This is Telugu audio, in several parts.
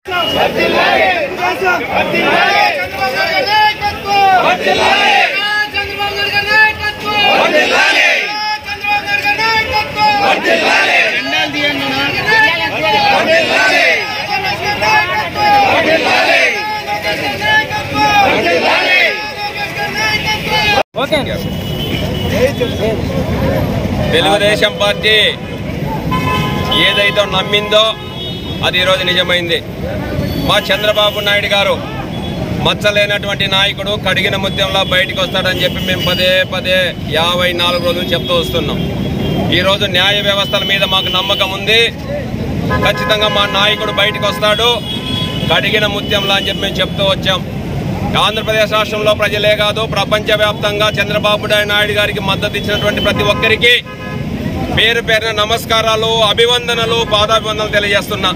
తెలుగుదేశం పార్టీ ఏదైతే నమ్మిందో అది ఈరోజు నిజమైంది మా చంద్రబాబు నాయుడు గారు మచ్చలేనటువంటి నాయకుడు కడిగిన ముత్యంలో బయటకు వస్తాడని చెప్పి మేము పదే పదే యాభై నాలుగు రోజులు చెప్తూ వస్తున్నాం ఈరోజు న్యాయ వ్యవస్థల మీద మాకు నమ్మకం ఉంది ఖచ్చితంగా మా నాయకుడు బయటకు వస్తాడు కడిగిన ముత్యంలా అని చెప్పి మేము చెప్తూ వచ్చాం ఆంధ్రప్రదేశ్ రాష్ట్రంలో ప్రజలే కాదు ప్రపంచవ్యాప్తంగా చంద్రబాబు నాయుడు గారికి మద్దతు ఇచ్చినటువంటి ప్రతి ఒక్కరికి పేరు పేరున నమస్కారాలు అభివందనలు పాదాభివందనలు తెలియజేస్తున్నా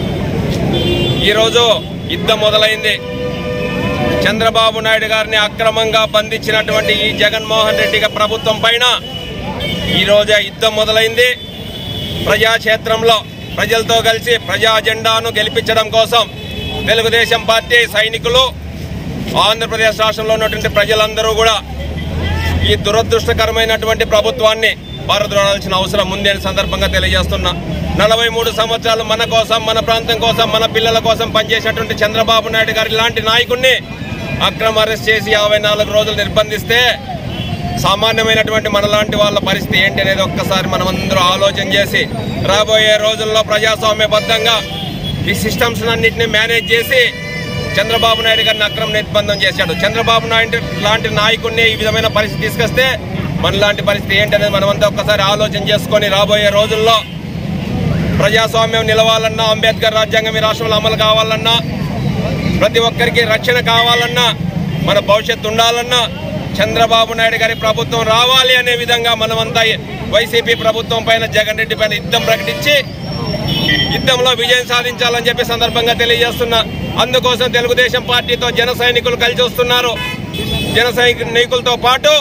ఈరోజు యుద్ధం మొదలైంది చంద్రబాబు నాయుడు గారిని అక్రమంగా బంధించినటువంటి ఈ జగన్మోహన్ రెడ్డి గారి ప్రభుత్వం పైన ఈరోజే యుద్ధం మొదలైంది ప్రజాక్షేత్రంలో ప్రజలతో కలిసి ప్రజా అజెండాను గెలిపించడం కోసం తెలుగుదేశం పార్టీ సైనికులు ఆంధ్రప్రదేశ్ రాష్ట్రంలో ఉన్నటువంటి ప్రజలందరూ కూడా ఈ దురదృష్టకరమైనటువంటి ప్రభుత్వాన్ని పారద్రోడాల్సిన అవసరం ఉంది అని సందర్భంగా తెలియజేస్తున్నా నలభై మూడు సంవత్సరాలు మన కోసం మన ప్రాంతం కోసం మన పిల్లల కోసం పనిచేసినటువంటి చంద్రబాబు నాయుడు గారి లాంటి నాయకుడిని అక్రమ అరెస్ట్ చేసి యాభై నాలుగు రోజులు నిర్బంధిస్తే సామాన్యమైనటువంటి మనలాంటి వాళ్ళ పరిస్థితి ఏంటి అనేది ఒక్కసారి మనం అందరూ ఆలోచన చేసి రాబోయే రోజుల్లో ప్రజాస్వామ్యబద్ధంగా ఈ సిస్టమ్స్ అన్నింటినీ మేనేజ్ చేసి చంద్రబాబు నాయుడు గారిని అక్రమ నిర్బంధం చేశాడు చంద్రబాబు నాయుడు లాంటి నాయకుడిని ఈ విధమైన పరిస్థితి తీసుకొస్తే మనలాంటి పరిస్థితి ఏంటనేది మనమంతా ఒక్కసారి ఆలోచన చేసుకొని రాబోయే రోజుల్లో ప్రజాస్వామ్యం నిలవాలన్నా అంబేద్కర్ రాజ్యాంగం ఈ రాష్ట్రంలో అమలు కావాలన్నా ప్రతి ఒక్కరికి రక్షణ కావాలన్నా మన భవిష్యత్తు ఉండాలన్నా చంద్రబాబు నాయుడు గారి ప్రభుత్వం రావాలి అనే విధంగా మనమంతా వైసీపీ ప్రభుత్వం పైన జగన్ రెడ్డి పైన యుద్ధం ప్రకటించి యుద్ధంలో విజయం సాధించాలని చెప్పి సందర్భంగా తెలియజేస్తున్నా అందుకోసం తెలుగుదేశం పార్టీతో జన సైనికులు కలిసి వస్తున్నారు జన సైనికులతో పాటు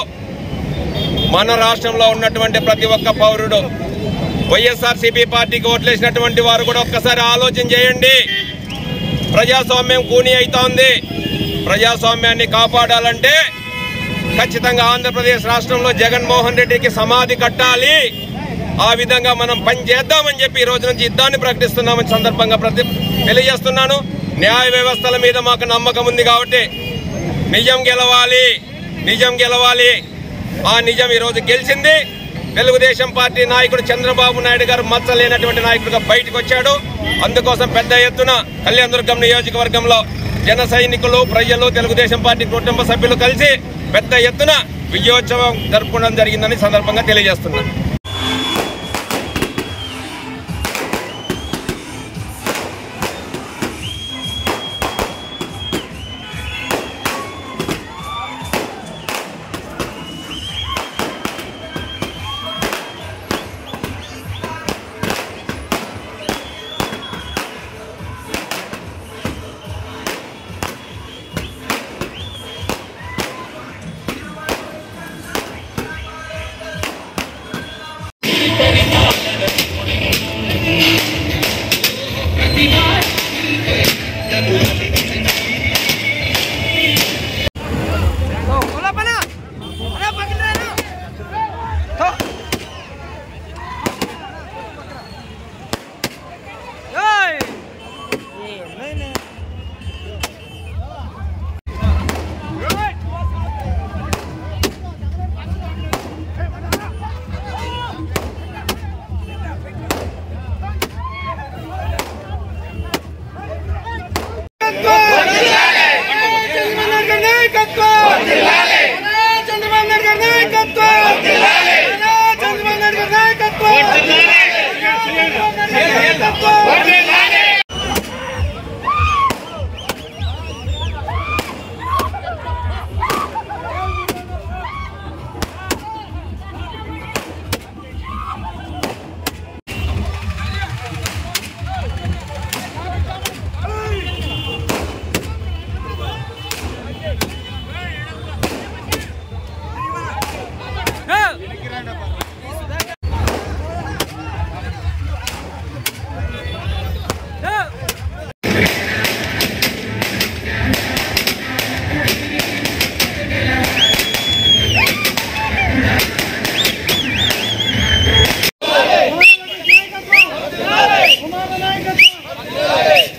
మన రాష్ట్రంలో ఉన్నటువంటి ప్రతి ఒక్క పౌరుడు వైఎస్ఆర్సీపీ పార్టీకి ఓట్లేసినటువంటి వారు కూడా ఒక్కసారి ఆలోచన చేయండి ప్రజాస్వామ్యం కూని అవుతోంది ప్రజాస్వామ్యాన్ని కాపాడాలంటే ఖచ్చితంగా ఆంధ్రప్రదేశ్ రాష్ట్రంలో జగన్మోహన్ రెడ్డికి సమాధి కట్టాలి ఆ విధంగా మనం పని చేద్దామని చెప్పి ఈ రోజు నుంచి యుద్ధాన్ని ప్రకటిస్తున్నామని సందర్భంగా ప్రతి తెలియజేస్తున్నాను న్యాయ వ్యవస్థల మీద మాకు నమ్మకం ఉంది కాబట్టి నిజం గెలవాలి నిజం గెలవాలి ఆ నిజం ఈరోజు గెలిచింది తెలుగుదేశం పార్టీ నాయకుడు చంద్రబాబు నాయుడు గారు మచ్చలేనటువంటి నాయకుడిగా బయటకు వచ్చాడు అందుకోసం పెద్ద ఎత్తున కళ్యాణదుర్గం నియోజకవర్గంలో జన సైనికులు ప్రజలు తెలుగుదేశం పార్టీ కుటుంబ సభ్యులు కలిసి పెద్ద ఎత్తున విజయోత్సవం జరుపుకోవడం జరిగిందని సందర్భంగా తెలియజేస్తున్నాను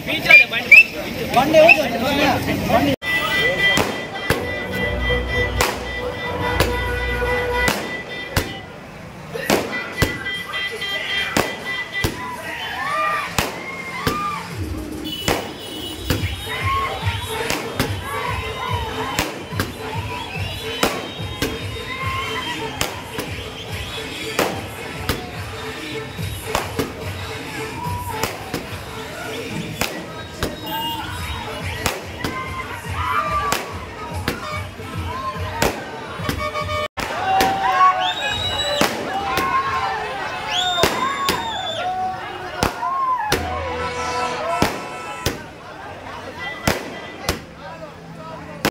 బండి